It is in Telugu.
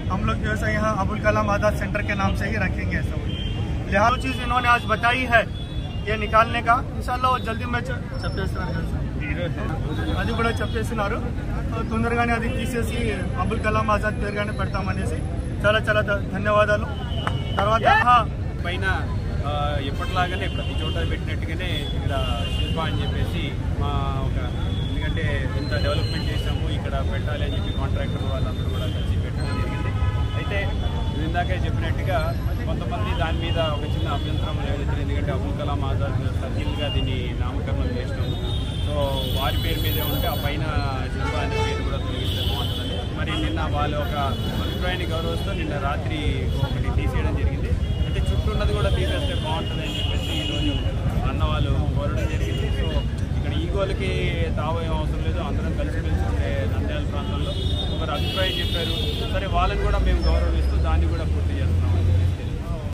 हम लोग जो है यहाँ अबुल कलाम आज़ाद सेंटर के नाम से ही रखेंगे सब लिहाजा चीज़ इन्होंने आज बताई है ये निकालने का इंशाल्लाह वो जल्दी में చె- చెప్పేస్తున్నారు కదా సార్. అది కూడా చెప్పేస్తున్నారు తొందరగానే అది తీసేసి అబుల్ కలాం ఆజాద్ పేరుగానే పెడతామనేసి చాలా చాలా ధ- ధన్యవాదాలు తర్వాత ఆ, పైన ఆ, ఎప్పటిలాగానే ప్రతి చోట పెట్టినట్టుగానే ఇక్కడ శిల్ప అని చెప్పేసి మా ఒక ఎందుకంటే ఎంత డెవలప్మెంట్ చేసాము ఇక్కడ పెట్టాలి అని చెప్పి కాంట్రాక్టర్ వాళ్ళందరూ కూడా కలిసి పెట్టడం జరిగింది అయితే నేను ఇందాకే చెప్పినట్టుగా కొంతమంది దాని మీద ఒక చిన్న అభ్యంతరం లేదు ఎందుకంటే అబుల్ కలాం ఆజాద్ సర్కిల్గా దీన్ని నామకరణం చేసినాము సో వారి పేరు మీదే ఉంటే ఆ పైన శిల్ప అనే పేరు కూడా తొలగిస్తే బాగుంటుందని మరి నిన్న వాళ్ళ ఒక అభిప్రాయాన్ని గౌరవిస్తూ నిన్న రాత్రి ఒకటి తీసేయడం జరిగింది అంటే చుట్టూ ఉన్నది కూడా తీసేస్తే బాగుంటుంది అని చెప్పేసి ఈరోజు అన్న వాళ్ళు కోరడం జరిగింది సో ఇక్కడ ఈగోలకి తావేం అవసరం లేదు అందరం కలిసి కలిసి ఉండే నంద్యాల ప్రాంతంలో ఒకరు అభిప్రాయం చెప్పారు సరే వాళ్ళని కూడా మేము గౌరవిస్తూ